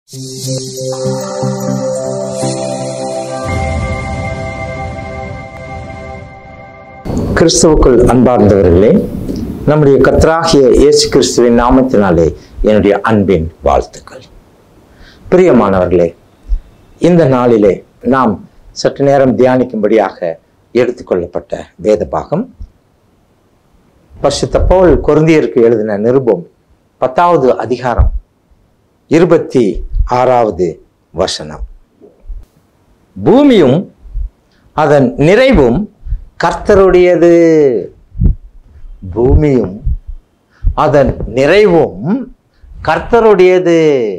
கிறிஸ்துவுக்குள் அன்பார்ந்தவர்களே நம்முடைய கர்த்தராகிய இயேசு கிறிஸ்துவின் நாமத்தினாலே என்னுடைய அன்பின் வாழ்த்துக்கள் பிரியமானவர்களே இந்த நாளிலே நாம் சற்று நேரம் தியானிக்கும்படியாக எடுத்துக்கொள்ளப்பட்ட வேத பாகம் பரிசுத்த பவுல் கொருந்தியருக்கு எழுதின நிருபம் பத்தாவது அதிகாரம் இருபத்தி ஆறாவது வசனம் பூமியும் அதன் நிறைவும் கர்த்தருடையது பூமியும் அதன் நிறைவும் கர்த்தருடையது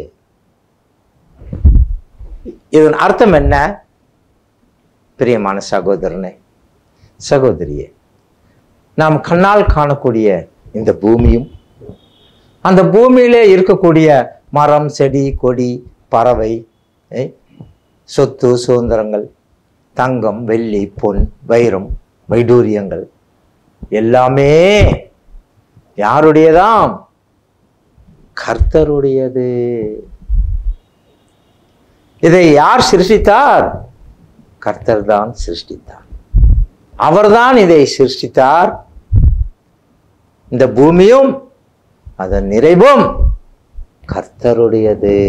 இதன் அர்த்தம் என்ன பிரியமான சகோதரனே சகோதரியே நாம் கண்ணால் காணக்கூடிய இந்த பூமியும் அந்த பூமியிலே இருக்கக்கூடிய மரம் செடி கொடி பறவை ஏ, சொத்து சுதந்திரங்கள் தங்கம் வெள்ளி பொன் வைரம் வைடூரியங்கள் எல்லாமே யாருடையதாம் கர்த்தருடையது இதை யார் சிருஷ்டித்தார் கர்த்தர் தான் சிருஷ்டித்தார் அவர்தான் இதை சிருஷ்டித்தார் இந்த பூமியும் அதன் நிறைவும் கர்த்தருடையது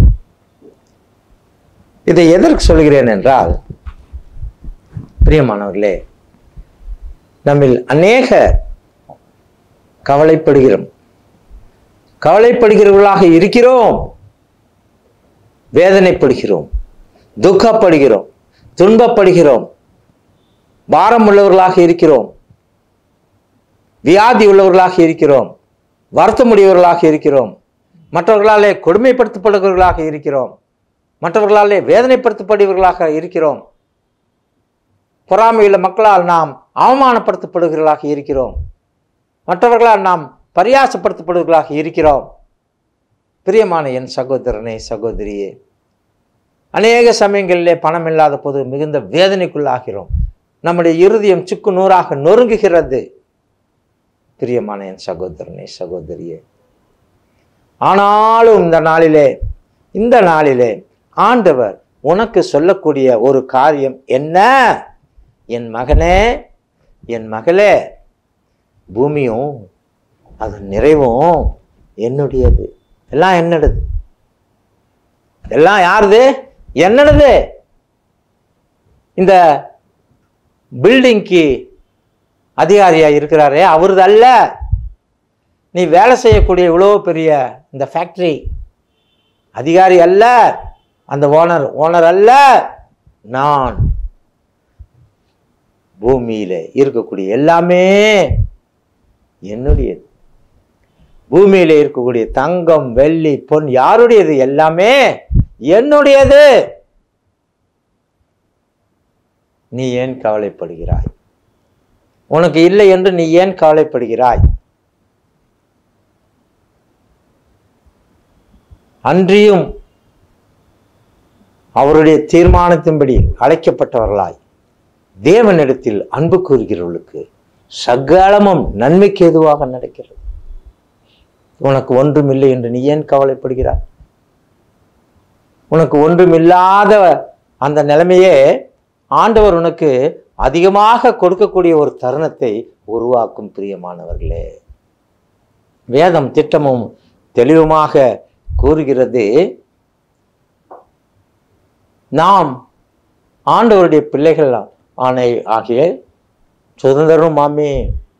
இதை எதற்கு சொல்கிறேன் என்றால் பிரியமானவர்களே நம்மில் அநேக கவலைப்படுகிறோம் கவலைப்படுகிறவர்களாக இருக்கிறோம் வேதனைப்படுகிறோம் துக்கப்படுகிறோம் துன்பப்படுகிறோம் பாரம் உள்ளவர்களாக இருக்கிறோம் வியாதி உள்ளவர்களாக இருக்கிறோம் வருத்தமுடையவர்களாக இருக்கிறோம் மற்றவர்களாலே கொடுமைப்படுத்தப்படுகிறவர்களாக இருக்கிறோம் மற்றவர்களாலே வேதனைப்படுத்தப்படுபவர்களாக இருக்கிறோம் பொறாமையுள்ள மக்களால் நாம் அவமானப்படுத்தப்படுகிறவர்களாக இருக்கிறோம் மற்றவர்களால் நாம் பரியாசப்படுத்தப்படுவர்களாக இருக்கிறோம் பிரியமான என் சகோதரனே சகோதரியே அநேக சமயங்களிலே பணம் இல்லாத போது மிகுந்த வேதனைக்குள்ளாகிறோம் நம்முடைய இருதயம் சுக்கு நூறாக நொறுங்குகிறது பிரியமான என் சகோதரனே சகோதரியே ஆனாலும் இந்த நாளிலே இந்த நாளிலே ஆண்டவர் உனக்கு சொல்லக்கூடிய ஒரு காரியம் என்ன என் மகனே என் மகளே பூமியும் அதன் நிறைவும் என்னுடையது எல்லாம் என்னடுது எல்லாம் யாருது என்னடுது இந்த பில்டிங்க்கு அதிகாரியா இருக்கிறாரே அவரது அல்ல நீ வேலை செய்யக்கூடிய இவ்வளோ பெரிய இந்த ஃபேக்டரி அதிகாரி அல்ல அந்த ஓனர் ஓனர் அல்ல நான் பூமியில இருக்கக்கூடிய எல்லாமே என்னுடையது பூமியில இருக்கக்கூடிய தங்கம் வெள்ளி பொன் யாருடையது எல்லாமே என்னுடையது நீ ஏன் கவலைப்படுகிறாய் உனக்கு இல்லை என்று நீ ஏன் கவலைப்படுகிறாய் அன்றியும் அவருடைய தீர்மானத்தின்படி அழைக்கப்பட்டவர்களாய் தேவனிடத்தில் அன்பு கூறுகிறவர்களுக்கு சகலமும் நன்மைக்கு எதுவாக நடக்கிறது உனக்கு ஒன்றுமில்லை என்று நீ ஏன் கவலைப்படுகிறாய் உனக்கு ஒன்றுமில்லாத அந்த நிலைமையே ஆண்டவர் உனக்கு அதிகமாக கொடுக்கக்கூடிய ஒரு தருணத்தை உருவாக்கும் பிரியமானவர்களே வேதம் திட்டமும் தெளிவுமாக கூறுகிறது நாம் ஆண்டவருடைய பிள்ளைகள் ஆணை ஆகிய சுதந்திரம் மாமே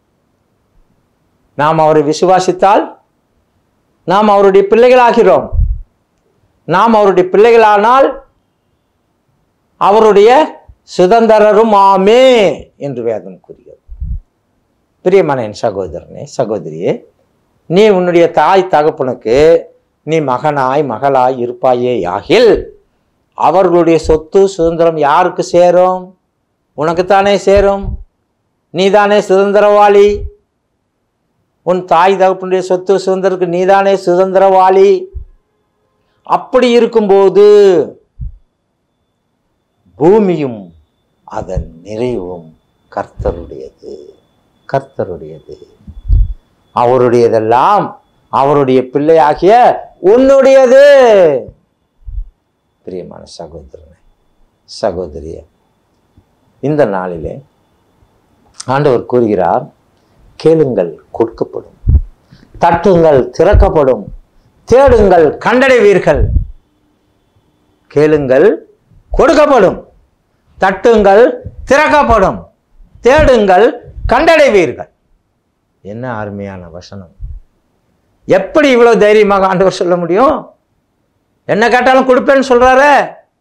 நாம் அவரை விசுவாசித்தால் நாம் அவருடைய பிள்ளைகளாகிறோம் நாம் அவருடைய பிள்ளைகளானால் அவருடைய சுதந்திரரும் ஆமே என்று வேதம் கூறுகிறது பிரியமான என் சகோதரனே சகோதரியே நீ உன்னுடைய தாய் தகப்பனுக்கு நீ மகனாய் மகளாய் இருப்பாயே யாகில் அவர்களுடைய சொத்து சுதந்திரம் யாருக்கு சேரும் உனக்குத்தானே சேரும் நீதானே சுதந்திரவாளி உன் தாய் தகப்பனுடைய சொத்து சுதந்திரத்துக்கு நீதானே சுதந்திரவாளி அப்படி இருக்கும்போது பூமியும் அதன் நிறைவும் கர்த்தருடையது கர்த்தருடையது அவருடையதெல்லாம் அவருடைய பிள்ளையாகிய உன்னுடையது பிரியமான சகோதரனே சகோதரியே இந்த நாளிலே ஆண்டவர் கூறுகிறார் கேளுங்கள் கொடுக்கப்படும் தட்டுங்கள் திறக்கப்படும் தேடுங்கள் கண்டடைவீர்கள் கேளுங்கள் கொடுக்கப்படும் தட்டுங்கள் திறக்கப்படும் தேடுங்கள் கண்டடைவீர்கள் என்ன அருமையான வசனம் எப்படி இவ்வளவு தைரியமாக ஆண்டவர் சொல்ல முடியும் என்ன கேட்டாலும் கொடுப்பேன்னு சொல்றாரு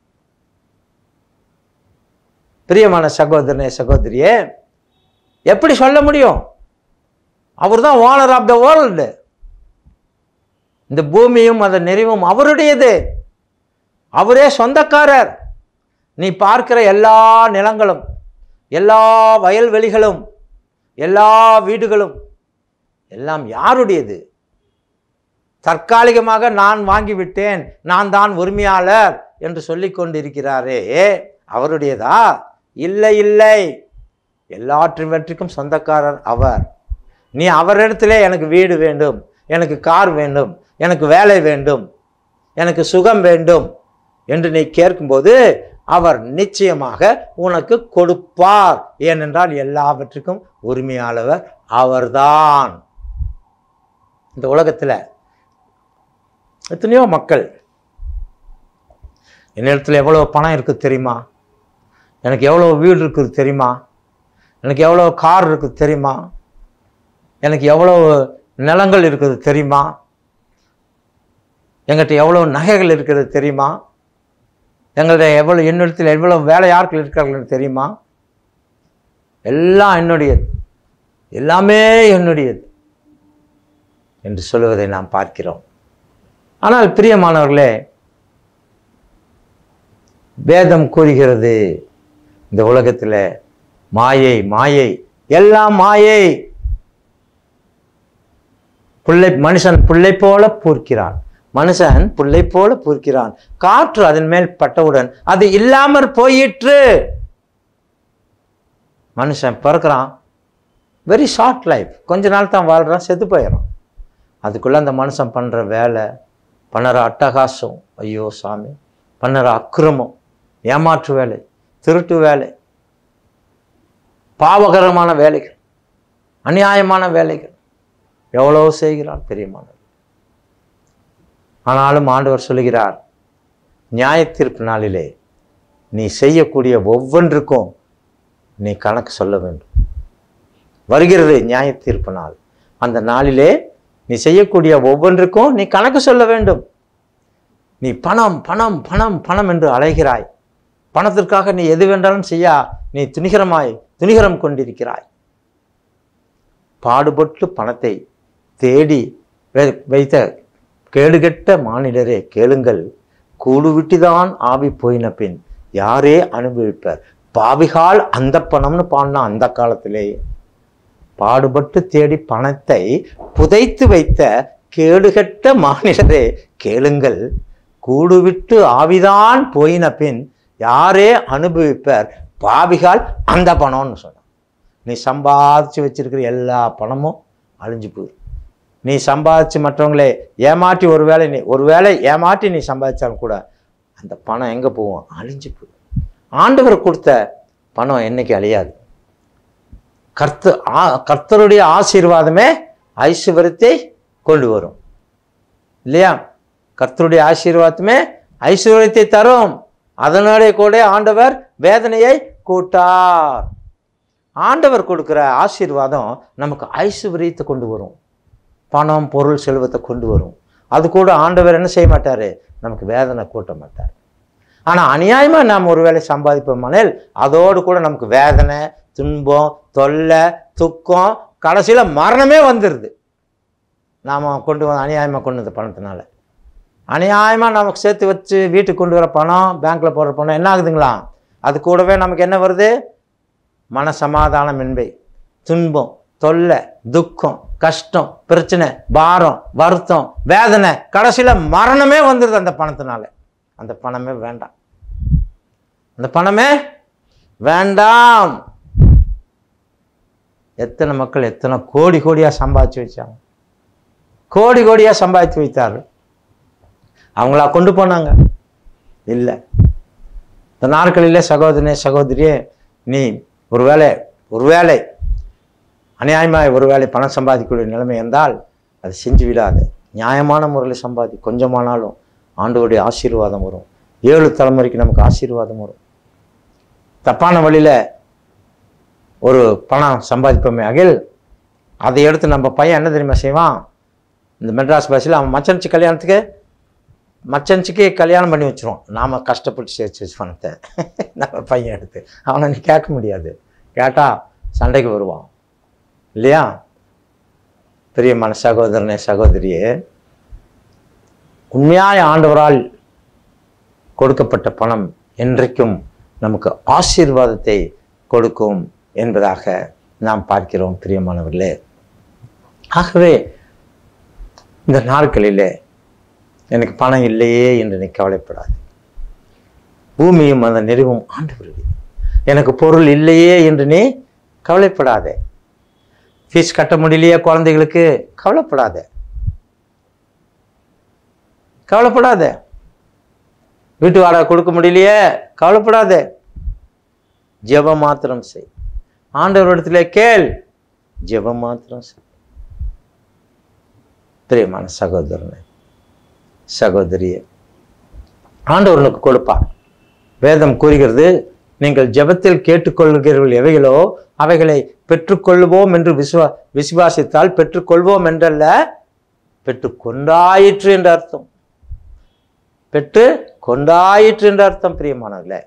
பிரியமான சகோதரனே சகோதரியே எப்படி சொல்ல முடியும் அவர் தான் ஓனர் ஆஃப் த வேர்ல்டு இந்த பூமியும் அதன் நிறைவும் அவருடையது அவரே சொந்தக்காரர் நீ பார்க்கிற எல்லா நிலங்களும் எல்லா வயல்வெளிகளும் எல்லா வீடுகளும் எல்லாம் யாருடையது தற்காலிகமாக நான் வாங்கிவிட்டேன் நான் தான் உரிமையாளர் என்று சொல்லிக் கொண்டிருக்கிறாரே அவருடையதா இல்லை இல்லை எல்லாற்றிவற்றுக்கும் சொந்தக்காரர் அவர் நீ அவரிடத்திலே எனக்கு வீடு வேண்டும் எனக்கு கார் வேண்டும் எனக்கு வேலை வேண்டும் எனக்கு சுகம் வேண்டும் என்று நீ கேட்கும்போது அவர் நிச்சயமாக உனக்கு கொடுப்பார் ஏனென்றால் எல்லாவற்றுக்கும் உரிமையாளவர் அவர்தான் இந்த உலகத்தில் எத்தனையோ மக்கள் என்னிடத்துல எவ்வளோ பணம் இருக்குது தெரியுமா எனக்கு எவ்வளோ வீடு இருக்குது தெரியுமா எனக்கு எவ்வளோ கார் இருக்குது தெரியுமா எனக்கு எவ்வளோ நிலங்கள் இருக்குது தெரியுமா எங்கிட்ட எவ்வளோ நகைகள் இருக்கிறது தெரியுமா எங்கள்ட்ட எவ்வளோ என்னிடத்தில் எவ்வளோ வேலையாட்கள் இருக்கிறார்கள் தெரியுமா எல்லாம் என்னுடையது எல்லாமே என்னுடையது என்று சொல்லுவதை நாம் பார்க்கிறோம் ஆனால் பிரியமானவர்களே வேதம் கூறுகிறது இந்த உலகத்தில் மாயை மாயை எல்லாம் மாயை புள்ளை மனுஷன் புள்ளை போல பூர்க்கிறான் மனுஷன் புள்ளை போல பூர்க்கிறான் காற்று அதன் மேல் பட்டவுடன் அது இல்லாமற் போயிற்று மனுஷன் பிறக்கிறான் வெரி ஷார்ட் லைஃப் கொஞ்ச நாள் தான் வாழ்கிறான் செத்து போயிடும் அதுக்குள்ளே அந்த மனுஷன் பண்ணுற வேலை பண்ணுற அட்டகாசம் ஐயோ சாமி பண்ணுற அக்கிரமம் ஏமாற்று வேலை திருட்டு வேலை பாவகரமான வேலைகள் அநியாயமான வேலைகள் எவ்வளோ செய்கிறான் பெரியமானவர் ஆனாலும் ஆண்டவர் சொல்லுகிறார் நியாய தீர்ப்பு நாளிலே நீ செய்யக்கூடிய ஒவ்வொன்றுக்கும் நீ கணக்கு சொல்ல வேண்டும் வருகிறது நியாய தீர்ப்பு நாள் அந்த நாளிலே நீ செய்யக்கூடிய ஒவ்வொன்றுக்கும் நீ கணக்கு சொல்ல வேண்டும் நீ பணம் பணம் பணம் பணம் என்று அலைகிறாய் பணத்திற்காக நீ எது வேண்டாலும் செய்யா நீ துணிகரமாய் துணிகரம் கொண்டிருக்கிறாய் பாடுபட்டு பணத்தை தேடி வை- வைத்த கேடுகெட்ட மானிடரே கேளுங்கள் கூடு விட்டுதான் ஆவி போயின பின் யாரே அனுபவிப்பர் பாவிகால் அந்த பணம்னு பாடினா அந்த காலத்திலேயே பாடுபட்டு தேடி பணத்தை புதைத்து வைத்த கேடுகெட்ட மானிடரே கேளுங்கள் கூடு விட்டு ஆவிதான் போயின பின் யாரே அனுபவிப்பர் பாவிகால் அந்த பணம்னு சொன்னான் நீ சம்பாதிச்சு வச்சிருக்கிற எல்லா பணமும் அழிஞ்சு போயிடும் நீ சம்பாதிச்சு மற்றவங்களே ஏமாற்றி ஒரு வேளை நீ ஒரு வேளை ஏமாற்றி நீ சம்பாதிச்சாலும் கூட அந்த பணம் எங்கே போகும் அழிஞ்சு போயிடும் ஆண்டவர் கொடுத்த பணம் என்னைக்கு அழியாது கர்த்த ஆ- கர்த்தருடைய ஆசீர்வாதமே ஐஸ்வர்யத்தை கொண்டு வரும் இல்லையா கர்த்தருடைய ஆசீர்வாதமே ஐஸ்வர்யத்தை தரும் அதனாலே கூட ஆண்டவர் வேதனையை கூட்டார் ஆண்டவர் கொடுக்கிற ஆசீர்வாதம் நமக்கு ஐஸ்வர்யத்தை கொண்டு வரும் பணம் பொருள் செல்வத்தை கொண்டு வரும் அது கூட ஆண்டவர் என்ன செய்ய மாட்டார் நமக்கு வேதனை கூட்ட மாட்டார் ஆனால் அநியாயமாக நாம் ஒருவேளை சம்பாதிப்போமானேல் அதோடு கூட நமக்கு வேதனை துன்பம் தொல்லை துக்கம் கடைசியில் மரணமே வந்துடுது நாம் கொண்டு வந்து அநியாயமாக கொண்டு வந்த பணத்தினால அநியாயமாக நமக்கு சேர்த்து வச்சு வீட்டுக்கு கொண்டு வர பணம் பேங்க்கில் போடுற பணம் என்ன ஆகுதுங்களா அது கூடவே நமக்கு என்ன வருது மன சமாதானம் என்பை துன்பம் தொல்லை துக்கம் கஷ்டம் பிரச்சனை பாரம் வருத்தம் வேதனை கடைசியில் மரணமே வந்துடுது அந்த பணத்தினால அந்த பணமே வேண்டாம் அந்த பணமே வேண்டாம் எத்தனை மக்கள் எத்தனை கோடி கோடியாக சம்பாதிச்சு வச்சாங்க கோடி கோடியாக சம்பாதிச்சு வைத்தார்கள் அவங்களா கொண்டு போனாங்க இல்லை இந்த நாட்களிலே சகோதரனே சகோதரியே நீ ஒருவேளை ஒருவேளை அநியாயமாக ஒருவேளை பணம் சம்பாதிக்கக்கூடிய நிலைமை இருந்தால் அதை செஞ்சு விடாது நியாயமான முறையில் சம்பாதி கொஞ்சமானாலும் ஆண்டவருடைய ஆசீர்வாதம் வரும் ஏழு தலைமுறைக்கு நமக்கு ஆசீர்வாதம் வரும் தப்பான வழியில் ஒரு பணம் சம்பாதிப்போமே அகில் அதை எடுத்து நம்ம பையன் என்ன தெரியுமா செய்வான் இந்த மெட்ராஸ் பஸ்ஸில் அவன் மச்சனிச்சு கல்யாணத்துக்கு மச்சனிச்சுக்கு கல்யாணம் பண்ணி வச்சிருவோம் நாம் கஷ்டப்பட்டு சேர்த்து வச்சு பணத்தை நம்ம பையன் எடுத்து அவனை நீ கேட்க முடியாது கேட்டால் சண்டைக்கு வருவான் இல்லையா பிரியமான சகோதரனே சகோதரியே உண்மையாய ஆண்டவரால் கொடுக்கப்பட்ட பணம் என்றைக்கும் நமக்கு ஆசீர்வாதத்தை கொடுக்கும் என்பதாக நாம் பார்க்கிறோம் பிரியமானவர்களே ஆகவே இந்த நாட்களிலே எனக்கு பணம் இல்லையே என்று நீ கவலைப்படாது பூமியும் அந்த நிறைவும் ஆண்டவருடைய எனக்கு பொருள் இல்லையே என்று நீ கவலைப்படாதே ஃபீஸ் கட்ட முடியலையே குழந்தைகளுக்கு கவலைப்படாத கவலைப்படாத வீட்டு வாடகை கொடுக்க முடியலையே கவலைப்படாத ஜெபம் மாத்திரம் செய் ஆண்டவரிடத்துல கேள் ஜெபம் மாத்திரம் செய் பிரியமான சகோதரனே சகோதரியே ஆண்டவர் உனக்கு கொடுப்பார் வேதம் கூறுகிறது நீங்கள் ஜெபத்தில் கேட்டுக்கொள்கிறீர்கள் எவைகளோ அவைகளை பெற்றுக்கொள்வோம் என்று விசுவா விசுவாசித்தால் பெற்றுக்கொள்வோம் என்றல்ல பெற்று கொண்டாயிற்று என்ற அர்த்தம் பெற்று கொண்டாயிற்று என்ற அர்த்தம் பிரியமானவர்களே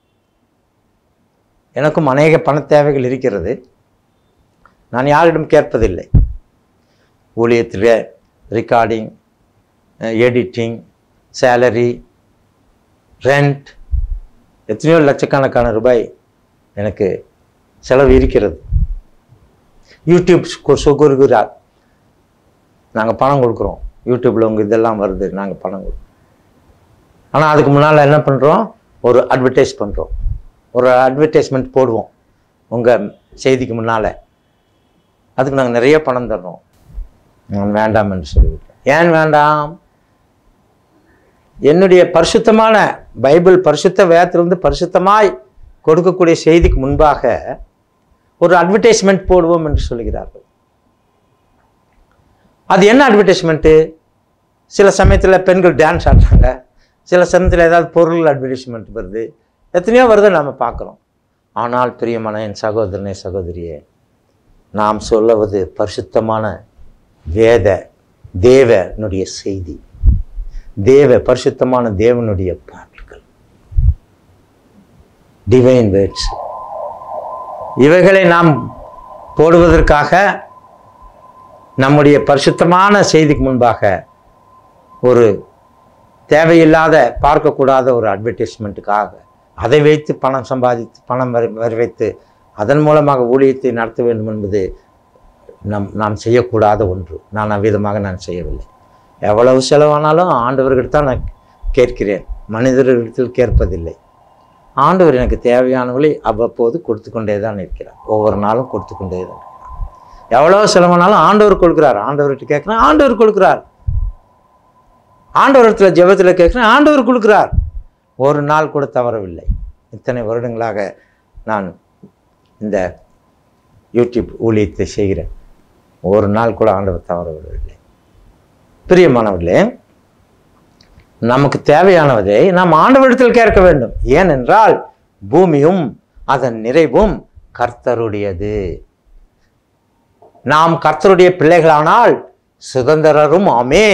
எனக்கும் அநேக பண தேவைகள் இருக்கிறது நான் யாரிடம் கேட்பதில்லை ஊழியத்தில் ரெக்கார்டிங் எடிட்டிங் சேலரி ரெண்ட் எத்தனையோ லட்சக்கணக்கான ரூபாய் எனக்கு செலவு இருக்கிறது யூடியூப் கொடுக்குறார் நாங்கள் பணம் கொடுக்குறோம் யூடியூப்பில் உங்கள் இதெல்லாம் வருது நாங்கள் பணம் கொடுக்குறோம் ஆனால் அதுக்கு முன்னால் என்ன பண்ணுறோம் ஒரு அட்வர்டைஸ் பண்ணுறோம் ஒரு அட்வர்டைஸ்மெண்ட் போடுவோம் உங்கள் செய்திக்கு முன்னால் அதுக்கு நாங்கள் நிறைய பணம் தர்றோம் நான் வேண்டாம் என்று சொல்லிவிட்டேன் ஏன் வேண்டாம் என்னுடைய பரிசுத்தமான பைபிள் பரிசுத்த வேதத்திலிருந்து பரிசுத்தமாய் கொடுக்கக்கூடிய செய்திக்கு முன்பாக ஒரு அட்வர்டைஸ்மெண்ட் போடுவோம் என்று சொல்கிறார்கள் அது என்ன அட்வர்டைஸ்மெண்ட்டு சில சமயத்தில் பெண்கள் டான்ஸ் ஆடுறாங்க சில சமயத்தில் ஏதாவது பொருள் அட்வர்டைஸ்மெண்ட் வருது எத்தனையோ வருது நாம் பார்க்குறோம் ஆனால் பிரியமான என் சகோதரனே சகோதரியே நாம் சொல்லுவது பரிசுத்தமான வேத தேவனுடைய செய்தி தேவ பரிசுத்தமான தேவனுடைய பாடல்கள் டிவைன் வேர்ட்ஸ் இவைகளை நாம் போடுவதற்காக நம்முடைய பரிசுத்தமான செய்திக்கு முன்பாக ஒரு தேவையில்லாத பார்க்கக்கூடாத ஒரு அட்வர்டைஸ்மெண்ட்டுக்காக அதை வைத்து பணம் சம்பாதித்து பணம் வரி வரி வைத்து அதன் மூலமாக ஊழியத்தை நடத்த வேண்டும் என்பது நம் நாம் செய்யக்கூடாத ஒன்று நான் அவ்விதமாக நான் செய்யவில்லை எவ்வளவு செலவானாலும் ஆண்டவர்கிட்ட தான் நான் கேட்கிறேன் மனிதர்களிடத்தில் கேட்பதில்லை ஆண்டவர் எனக்கு தேவையானவளை அவ்வப்போது கொடுத்து கொண்டே தான் இருக்கிறார் ஒவ்வொரு நாளும் கொடுத்து கொண்டே தான் இருக்கிறார் எவ்வளோ செலவானாலும் ஆண்டவர் கொடுக்குறார் ஆண்டவர்கிட்ட கேட்குறேன் ஆண்டவர் கொடுக்குறார் ஆண்டவரத்தில் ஜெபத்தில் கேட்குறேன் ஆண்டவர் கொடுக்குறார் ஒரு நாள் கூட தவறவில்லை இத்தனை வருடங்களாக நான் இந்த யூடியூப் ஊழியத்தை செய்கிறேன் ஒரு நாள் கூட ஆண்டவர் தவற விடவில்லை பிரியமானவர்களே நமக்கு தேவையானவதை நாம் ஆண்டவரிடத்தில் கேட்க வேண்டும் ஏனென்றால் பூமியும் அதன் நிறைவும் கர்த்தருடையது நாம் கர்த்தருடைய பிள்ளைகளானால் சுதந்திரரும் ஆமே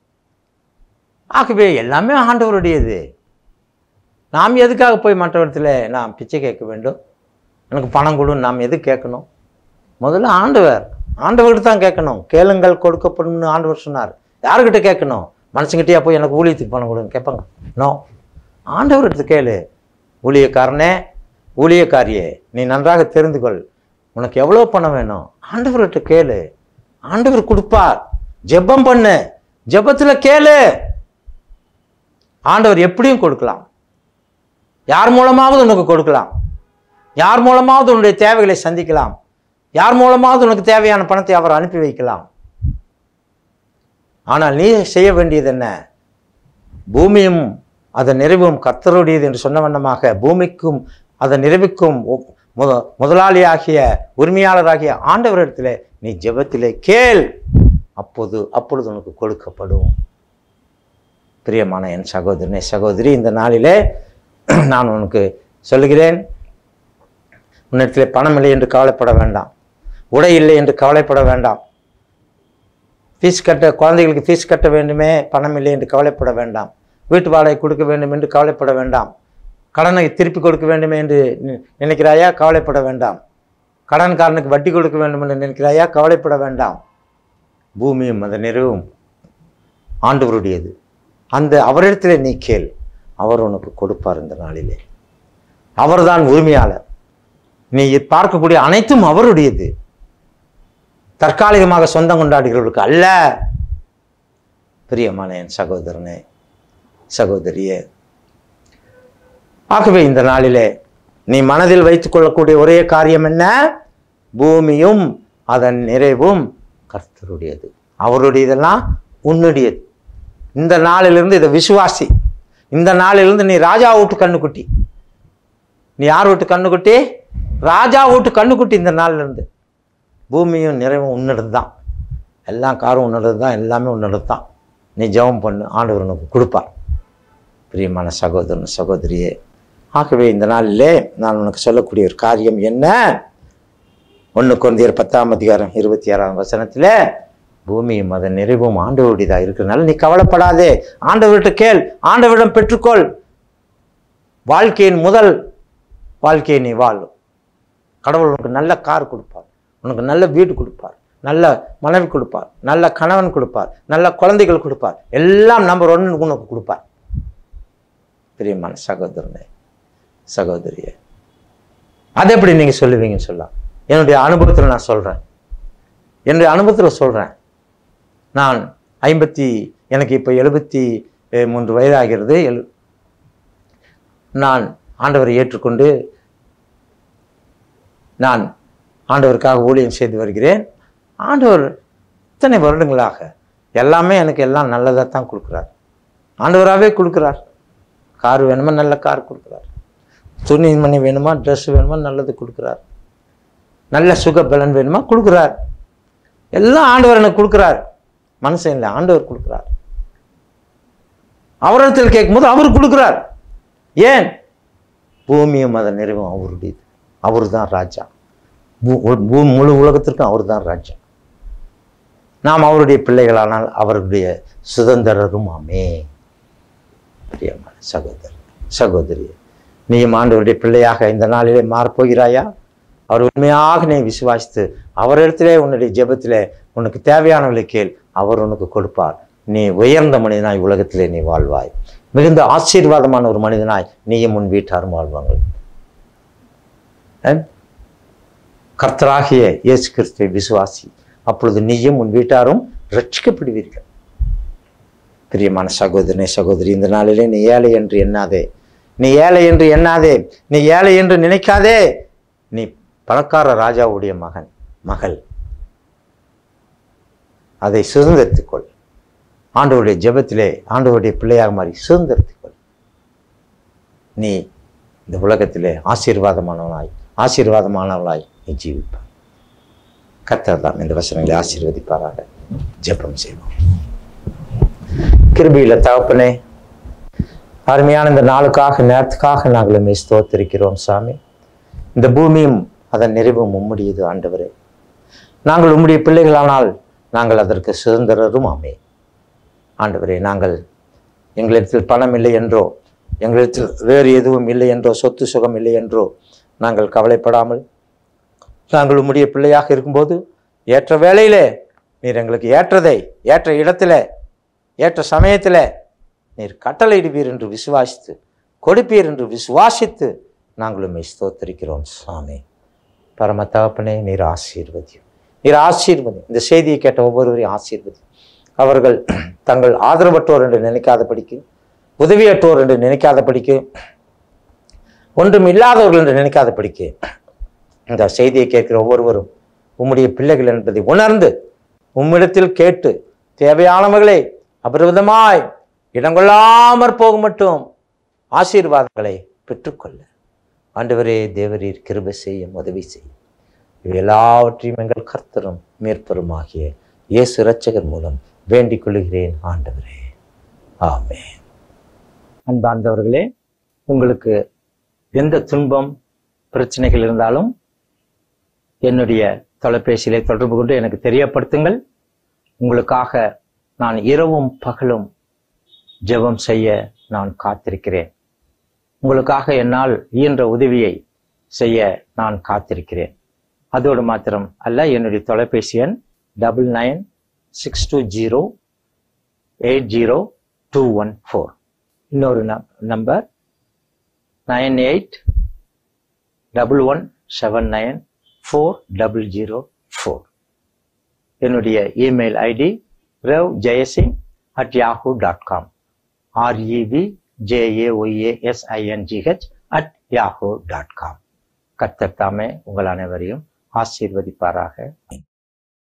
ஆகவே எல்லாமே ஆண்டவருடையது நாம் எதுக்காக போய் மற்றவரத்தில் நாம் பிச்சை கேட்க வேண்டும் எனக்கு பணம் கொடு நாம் எது கேட்கணும் முதல்ல ஆண்டவர் ஆண்டவர்கிட்ட தான் கேட்கணும் கேளுங்கள் கொடுக்கப்படும்னு ஆண்டவர் சொன்னார் யாருக்கிட்ட கேட்கணும் மனுஷங்கிட்டயா போய் எனக்கு ஊழியத்துக்கு பணம் கொடுன்னு கேட்பாங்க நோ ஆண்டவர்கிட்ட கேளு ஊழியக்காரனே ஊழியக்காரியே நீ நன்றாக தெரிந்து கொள் உனக்கு எவ்வளோ பணம் வேணும் ஆண்டவர்கிட்ட கேளு ஆண்டவர் கொடுப்பார் ஜெபம் பண்ணு ஜெபத்தில் கேளு ஆண்டவர் எப்படியும் கொடுக்கலாம் யார் மூலமாவது உனக்கு கொடுக்கலாம் யார் மூலமாவது உன்னுடைய தேவைகளை சந்திக்கலாம் யார் மூலமாவது உனக்கு தேவையான பணத்தை அவர் அனுப்பி வைக்கலாம் ஆனால் நீ செய்ய வேண்டியது என்ன பூமியும் அதன் நிறைவும் கர்த்தருடையது என்று சொன்ன வண்ணமாக பூமிக்கும் அதன் நிறைவுக்கும் ஒ- முத- முதலாளியாகிய உரிமையாளராகிய ஆண்டவரிடத்திலே நீ ஜெபத்திலே கேள் அப்போது அப்பொழுது உனக்கு கொடுக்கப்படும் பிரியமான என் சகோதரனே சகோதரி இந்த நாளிலே நான் உனக்கு சொல்லுகிறேன் உன்னிடத்திலே பணம் இல்லை என்று கவலைப்பட வேண்டாம் உடை இல்லை என்று கவலைப்பட வேண்டாம் ஃபீஸ் கட்ட குழந்தைகளுக்கு ஃபீஸ் கட்ட வேண்டுமே பணம் இல்லை என்று கவலைப்பட வேண்டாம் வீட்டு வாடகை கொடுக்க வேண்டும் என்று கவலைப்பட வேண்டாம் கடனை திருப்பி கொடுக்க வேண்டுமே என்று நி- நினைக்கிறாயா கவலைப்பட வேண்டாம் கடன்காரனுக்கு வட்டி கொடுக்க வேண்டும் என்று நினைக்கிறாயா கவலைப்பட வேண்டாம் பூமியும் அந்த நிறைவும் ஆண்டவருடையது அந்த அவரிடத்திலே நீ கேள் அவர் உனக்கு கொடுப்பார் இந்த நாளிலே அவர்தான் உரிமையாளர் நீ பார்க்கக்கூடிய அனைத்தும் அவருடையது தற்காலிகமாக சொந்தம் கொண்டாடுகிறவர்களுக்கு அல்ல பிரியமான என் சகோதரனே சகோதரியே ஆகவே இந்த நாளிலே நீ மனதில் வைத்துக் கொள்ளக்கூடிய ஒரே காரியம் என்ன பூமியும் அதன் நிறைவும் கர்த்தருடையது அவருடையதெல்லாம் உன்னுடையது இந்த நாளிலிருந்து இதை விசுவாசி இந்த நாளிலிருந்து நீ ராஜா வீட்டு கண்ணுக்குட்டி நீ யார் வீட்டு கண்ணுக்குட்டி ராஜா வீட்டு கண்ணுக்குட்டி இந்த நாள்ல இருந்து பூமியும் நிறைவும் உன்னோடது தான் எல்லா காரும் உன்னோடது தான் எல்லாமே உன்னோடது தான் நீ ஜெபம் பண்ணு ஆண்டவர் உனக்கு கொடுப்பார் பிரியமான சகோதரன் சகோதரியே ஆகவே இந்த நாளிலே நான் உனக்கு சொல்லக்கூடிய ஒரு காரியம் என்ன ஒன்று குழந்தையர் பத்தாம் அதிகாரம் இருபத்தி ஆறாம் வசனத்தில் பூமியும் அதன் நிறைவும் ஆண்டவருடையதாக இருக்கிறதுனால நீ கவலைப்படாதே ஆண்டவர்கிட்ட கேள் ஆண்டவரிடம் பெற்றுக்கொள் வாழ்க்கையின் முதல் வாழ்க்கையை நீ வாழும் கடவுள் உனக்கு நல்ல கார் கொடுப்பார் உனக்கு நல்ல வீடு கொடுப்பார் நல்ல மனைவி கொடுப்பார் நல்ல கணவன் கொடுப்பார் நல்ல குழந்தைகள் கொடுப்பார் எல்லாம் நம்பர் ஒன்று உனக்கு கொடுப்பார் பிரியமான சகோதரனே சகோதரியே அது எப்படி நீங்கள் சொல்லுவீங்கன்னு சொல்லலாம் என்னுடைய அனுபவத்தில் நான் சொல்கிறேன் என்னுடைய அனுபவத்தில் சொல்கிறேன் நான் ஐம்பத்தி எனக்கு இப்போ எழுபத்தி அஹ், மூன்று வயதாகிறது எழு நான் ஆண்டவரை ஏற்றுக்கொண்டு நான் ஆண்டவருக்காக ஊழியம் செய்து வருகிறேன் ஆண்டவர் இத்தனை வருடங்களாக எல்லாமே எனக்கு எல்லாம் நல்லதாக தான் கொடுக்குறார் ஆண்டவராகவே கொடுக்குறார் கார் வேணுமா நல்ல கார் கொடுக்குறார் துணி மணி வேணுமா ட்ரெஸ் வேணுமா நல்லது கொடுக்குறார் நல்ல சுக பலன் வேணுமா கொடுக்குறார் எல்லாம் ஆண்டவர் எனக்கு கொடுக்குறார் மனுஷன் இல்லை ஆண்டவர் கொடுக்குறார் அவரிடத்தில் கேட்கும்போது அவர் கொடுக்குறார் ஏன் பூமியும் அதன் நிறைவும் அவருடையது அவர் தான் ராஜா பூ- உ- பூ- முழு உலகத்திற்கும் அவர் தான் ராஜா நாம் அவருடைய பிள்ளைகளானால் அவருடைய சுதந்திரரும் ஆமே பிரியமான சகோதரர் சகோதரி நீயும் ஆண்டவருடைய பிள்ளையாக இந்த நாளிலே மாறப்போகிறாயா அவர் உண்மையாக நீ விசுவாசித்து அவரிடத்திலே உன்னுடைய ஜெபத்திலே உனக்கு தேவையானவளை கேள் அவர் உனக்கு கொடுப்பார் நீ உயர்ந்த மனிதனாய் உலகத்திலே நீ வாழ்வாய் மிகுந்த ஆசீர்வாதமான ஒரு மனிதனாய் நீயும் உன் வீட்டாரும் வாழ்வாங்கள் அஹ்? கர்த்தராகிய இயேசு கிறிஸ்துவை விசுவாசி அப்பொழுது நீயும் உன் வீட்டாரும் ரட்சிக்கப்படுவீர்கள் பிரியமான சகோதரனே சகோதரி இந்த நாளிலே நீ ஏழை என்று எண்ணாதே நீ ஏழை என்று எண்ணாதே நீ ஏழை என்று நினைக்காதே நீ பணக்கார ராஜாவுடைய மகன் மகள் அதை சுதந்திரத்துக்கொள் ஆண்டவருடைய ஜெபத்திலே ஆண்டவருடைய பிள்ளையாக மாறி சுதந்திரத்துக்கொள் நீ இந்த உலகத்திலே ஆசீர்வாதமானவனாய் ஆசீர்வாதமானவளாய் நீ ஜீவிப்பாய் கர்த்தர் தான் இந்த வசனங்களை ஆசீர்வதிப்பாராக ஜெபம் செய்வோம் கிருபியில தகப்பனே அருமையான இந்த நாளுக்காக நேரத்துக்காக நாங்கள் உம்மை ஸ்தோத்திரிக்கிறோம் சாமி இந்த பூமியும் அதன் நிறைவும் உம்முடையது ஆண்டவரே நாங்கள் உம்முடைய பிள்ளைகளானால் நாங்கள் அதற்கு சுதந்திரரும் ஆமே ஆண்டவரே நாங்கள் எங்களிடத்தில் பணம் இல்லை என்றோ எங்களிடத்தில் வேறு எதுவும் இல்லை என்றோ சொத்து சுகம் இல்லை என்றோ நாங்கள் கவலைப்படாமல் நாங்கள் உம்முடைய பிள்ளையாக இருக்கும்போது ஏற்ற வேளையிலே நீர் எங்களுக்கு ஏற்றதை ஏற்ற இடத்திலே ஏற்ற சமயத்தில் நீர் கட்டளையிடுவீர் என்று விசுவாசித்து கொடுப்பீர் என்று விசுவாசித்து நாங்கள் உம்மை ஸ்தோத்தரிக்கிறோம் சாமி பரம தகப்பனே நீர் ஆசீர்வதியும் நீர் ஆசீர்வதி இந்த செய்தியை கேட்ட ஒவ்வொருவரையும் ஆசீர்வதி அவர்கள் தங்கள் ஆதரவற்றோர் என்று நினைக்காதபடிக்கு உதவியற்றோர் என்று நினைக்காதபடிக்கு ஒன்றும் இல்லாதவர்கள் என்று நினைக்காதபடிக்கு இந்த செய்தியை கேட்கிற ஒவ்வொருவரும் உம்முடைய பிள்ளைகள் என்பதை உணர்ந்து உம்மிடத்தில் கேட்டு தேவையானவர்களை அபரிவிதமாய் இடங்கொள்ளாமற் போக மட்டும் ஆசீர்வாதங்களை பெற்றுக்கொள்ள ஆண்டவரே தேவரீர் கிருபை செய்யும் உதவி செய்யும் இவை எல்லாவற்றையும் எங்கள் கர்த்தரும் மேற்பெருமாகிய இயேசு இரட்சகர் மூலம் வேண்டிக் கொள்கிறேன் ஆண்டவரே ஆமென் அன்பார்ந்தவர்களே உங்களுக்கு எந்த துன்பம் பிரச்சனைகள் இருந்தாலும் என்னுடைய தொலைபேசியிலே தொடர்பு கொண்டு எனக்கு தெரியப்படுத்துங்கள் உங்களுக்காக நான் இரவும் பகலும் ஜெபம் செய்ய நான் காத்திருக்கிறேன் உங்களுக்காக என்னால் இயன்ற உதவியை செய்ய நான் காத்திருக்கிறேன் அதோடு மாத்திரம் அல்ல என்னுடைய தொலைபேசி எண் double nine six two zero eight zero two one four இன்னொரு number nine eight double one seven nine four double zero four என்னுடைய email ID ரவ் Jayasingh at Yahoo dot com REV JAYASINGH at Yahoo dot com கர்த்தர் தாமே உங்கள் அனைவரையும் ஆசீர்வதிப்பாராக